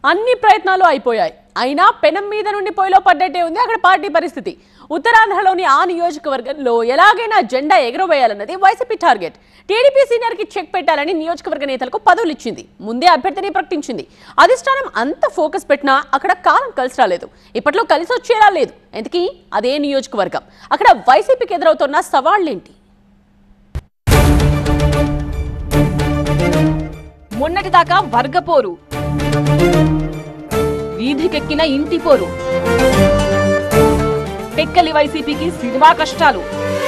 అన్ని ప్రయత్నాలు అయిపోయాయి అయినా పెనం మీద నుండి పొయ్యిలో పడ్డట్టే ఉంది అక్కడ పార్టీ పరిస్థితి ఉత్తరాంధ్రలోని ఆ నియోజకవర్గంలో ఎలాగైనా జెండా ఎగురవేయాలన్నది వైసీపీ టార్గెట్ టీడీపీ సీనియర్ కి చెక్ పెట్టాలని నియోజకవర్గ నేతలకు పదవులు ఇచ్చింది ముందే అభ్యర్థిని ప్రకటించింది అధిష్టానం అంత ఫోకస్ పెట్టినా అక్కడ కాలం కలిసి రాలేదు ఇప్పట్లో కలిసి వచ్చేలా లేదు ఎందుకీ అదే నియోజకవర్గం అక్కడ వైసీపీకి ఎదురవుతున్న సవాళ్లేంటి మొన్నటిదాకా వర్గపోరు వీధికెక్కిన ఇంటి పోరు టెక్కలి వైసీపీకి సినిమా కష్టాలు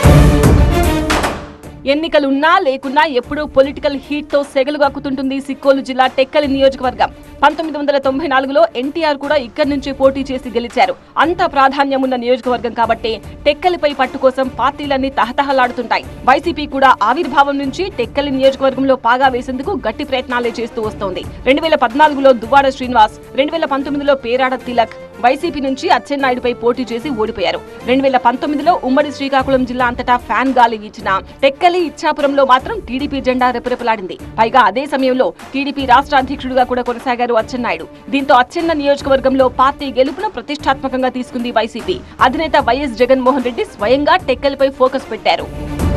ఎన్నికలున్నా లేకున్నా ఎప్పుడూ పొలిటికల్ హీట్ తో సెగలు గక్కుతుంటుంది సిక్కోలు జిల్లా టెక్కలి నియోజకవర్గం పంతొమ్మిది వందల తొంభై నాలుగులో ఎన్టీఆర్ కూడా ఇక్కడి నుంచి పోటీ చేసి గెలిచారు అంత ప్రాధాన్యం ఉన్న నియోజకవర్గం కాబట్టి టెక్కలిపై పట్టు కోసం పార్టీలన్నీ తహతహలాడుతుంటాయి వైసీపీ కూడా ఆవిర్భావం నుంచి టెక్కలి నియోజకవర్గంలో పాగా వేసేందుకు గట్టి ప్రయత్నాలే చేస్తూ వస్తోంది రెండు వేల పద్నాలుగులో దువ్వాడ శ్రీనివాస్ రెండు వేల పంతొమ్మిదిలో పేరాడ తిలక్ వైసీపీ నుంచి అచ్చెన్నాయుడుపై పోటీ చేసి ఓడిపోయారు రెండు వేల పంతొమ్మిదిలో ఉమ్మడి శ్రీకాకుళం జిల్లా అంతటా ఫ్యాన్ గాలి వీచిన టెక్కలి ఇచ్చాపురంలో మాత్రం టీడీపీ జెండా రెపరెపలాడింది పైగా అదే సమయంలో టీడీపీ రాష్ట్ర అధ్యక్షుడిగా కూడా కొనసాగారు అచ్చెన్నాయుడు దీంతో అచ్చెన్న నియోజకవర్గంలో పార్టీ గెలుపును ప్రతిష్టాత్మకంగా తీసుకుంది వైసీపీ అధినేత వైఎస్ జగన్మోహన్ రెడ్డి స్వయంగా టెక్కలిపై ఫోకస్ పెట్టారు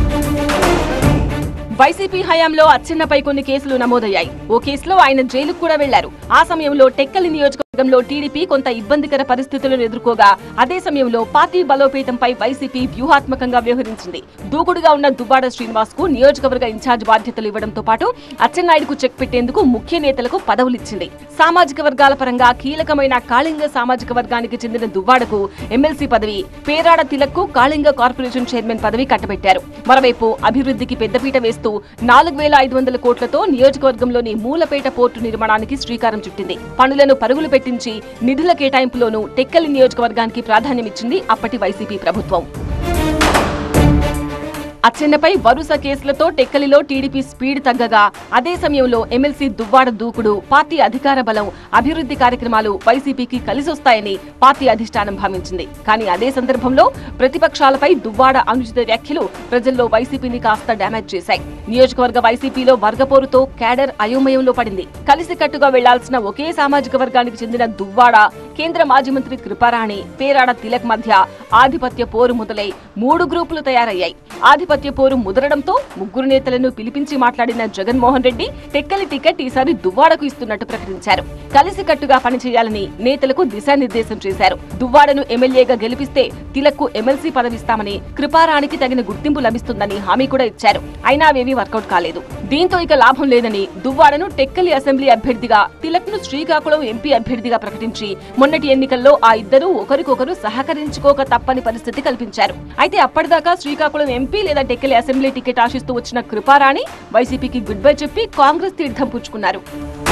వైసీపీ హయాంలో అచ్చెన్నపై కొన్ని కేసులు నమోదయ్యాయి ఓ కేసులో ఆయన జైలుకు కూడా వెళ్లారు ఆ సమయంలో టెక్కలి నియోజకవర్గంలో టీడీపీ కొంత ఇబ్బందికర పరిస్థితులను ఎదుర్కోగా అదే సమయంలో పార్టీ బలోపేతంపై వైసీపీ వ్యూహాత్మకంగా వ్యవహరించింది దూకుడుగా ఉన్న దువ్వాడ శ్రీనివాస్ కు నియోజకవర్గ ఇన్ఛార్జ్ బాధ్యతలు ఇవ్వడంతో పాటు అచ్చెన్నాయుడుకు చెక్ పెట్టేందుకు ముఖ్య నేతలకు పదవులిచ్చింది సామాజిక వర్గాల పరంగా కీలకమైన కాళింగ సామాజిక వర్గానికి చెందిన దువ్వాడకు ఎమ్మెల్సీ పదవి పేరాడ తిలక్కు కాళింగ కార్పొరేషన్ చైర్మన్ పదవి కట్టబెట్టారు మరోవైపు అభివృద్ధికి పెద్దపీట వేస్తూ నాలుగు వేల ఐదు వందల కోట్లతో నియోజకవర్గంలోని మూలపేట పోర్టు నిర్మాణానికి శ్రీకారం చుట్టింది పనులను పరుగులు పెట్టించి నిధుల కేటాయింపులోనూ టెక్కలి నియోజకవర్గానికి ప్రాధాన్యమిచ్చింది అప్పటి వైసీపీ ప్రభుత్వం అచ్చెన్నపై వరుస కేసులతో టెక్కలిలో టీడీపీ స్పీడ్ తగ్గగా అదే సమయంలో ఎమ్మెల్సీ దువ్వాడ దూకుడు పార్టీ అధికార బలం అభివృద్ధి కార్యక్రమాలు వైసీపీకి కలిసొస్తాయని పార్టీ అధిష్టానం భావించింది కానీ అదే సందర్భంలో ప్రతిపక్షాలపై దువ్వాడ అనుచిత వ్యాఖ్యలు ప్రజల్లో వైసీపీని కాస్త డ్యామేజ్ చేశాయి నియోజకవర్గ వైసీపీలో వర్గపోరుతో క్యాడర్ అయోమయంలో పడింది కలిసికట్టుగా వెళ్లాల్సిన ఒకే సామాజిక వర్గానికి చెందిన దువ్వాడ కేంద్ర మాజీ మంత్రి కృపారాణి పేరాడ తిలక్ మధ్య ఆధిపత్య పోరు మొదలై మూడు గ్రూపులు తయారయ్యాయి ఆధిపత్య పోరు ముదరడంతో ముగ్గురు నేతలను పిలిపించి మాట్లాడిన జగన్మోహన్ రెడ్డి టెక్కలి టికెట్ ఈసారి దువ్వాడకు ఇస్తున్నట్టు ప్రకటించారు కలిసికట్టుగా పనిచేయాలని నేతలకు దిశానిర్దేశం చేశారు దువ్వాడను ఎమ్మెల్యేగా గెలిపిస్తే తిలక్కు ఎమ్మెల్సీ పదవిస్తామని కృపారానికి తగిన గుర్తింపు లభిస్తుందని హామీ కూడా ఇచ్చారు అయినా అవేమీ వర్కౌట్ కాలేదు దీంతో ఇక లాభం లేదని దువ్వాడను టెక్కలి అసెంబ్లీ అభ్యర్థిగా తిలక్ ను శ్రీకాకుళం ఎంపీ అభ్యర్థిగా ప్రకటించి మొన్నటి ఎన్నికల్లో ఆ ఇద్దరూ ఒకరికొకరు సహకరించుకోక తప్పని పరిస్థితి కల్పించారు అయితే అప్పటిదాకా శ్రీకాకుళం ఎంపీ లేదా టెక్కలి అసెంబ్లీ టికెట్ ఆశిస్తూ వచ్చిన కృపారాణి వైసీపీకి గుడ్ బై చెప్పి కాంగ్రెస్ తీర్థం పుచ్చుకున్నారు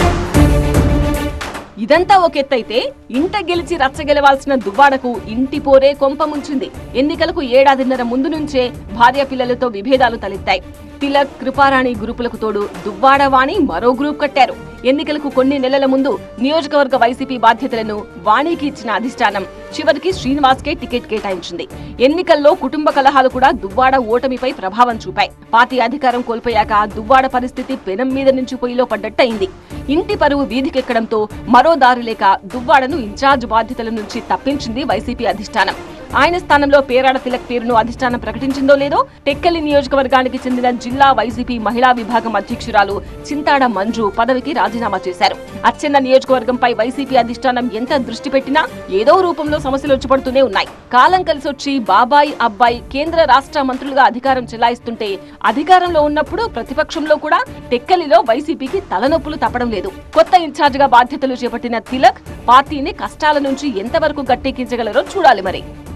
ఇదంతా ఒక ఎత్తైతే ఇంట గెలిచి రచ్చ గెలవాల్సిన దువ్వాడకు ఇంటి పోరే కొంప ముంచింది ఎన్నికలకు ఏడాదిన్నర ముందు నుంచే భార్య పిల్లలతో విభేదాలు తలెత్తాయి తిలక్ కృపారాణి గ్రూపులకు తోడు దువ్వాడ వాణి మరో గ్రూప్ కట్టారు ఎన్నికలకు కొన్ని నెలల ముందు నియోజకవర్గ వైసీపీ బాధ్యతలను వాణికి ఇచ్చిన అధిష్టానం చివరికి శ్రీనివాస్ కే టికెట్ కేటాయించింది ఎన్నికల్లో కుటుంబ కలహాలు కూడా దువ్వాడ ఓటమిపై ప్రభావం చూపాయి పార్టీ అధికారం కోల్పోయాక దువ్వాడ పరిస్థితి పెనం మీద నుంచి పొయ్యిలో పడ్డట్టయింది ఇంటి పరువు వీధికెక్కడంతో మరో దారి లేక దువ్వాడను ఇన్ఛార్జ్ బాధ్యతల నుంచి తప్పించింది వైసీపీ అధిష్టానం ఆయన స్థానంలో పేరాడ తిలక్ పేరును అధిష్టానం ప్రకటించిందో లేదో టెక్కలి నియోజకవర్గానికి చెందిన జిల్లా వైసీపీ మహిళా విభాగం అధ్యక్షురాలు చింతాడ మంజు పదవికి రాజీనామా చేశారు అచ్చెన్న నియోజకవర్గంపై వైసీపీ అధిష్టానం ఎంత దృష్టి పెట్టినా ఏదో రూపంలో సమస్యలు వచ్చిపడుతూనే ఉన్నాయి కాలం కలిసొచ్చి బాబాయ్ అబ్బాయి కేంద్ర రాష్ట్ర మంత్రులుగా అధికారం చెలాయిస్తుంటే అధికారంలో ఉన్నప్పుడు ప్రతిపక్షంలో కూడా టెక్కలిలో వైసీపీకి తలనొప్పులు తప్పడం లేదు కొత్త ఇన్ఛార్జిగా బాధ్యతలు చేపట్టిన తిలక్ పార్టీని కష్టాల నుంచి ఎంతవరకు గట్టెక్కించగలరో చూడాలి మరి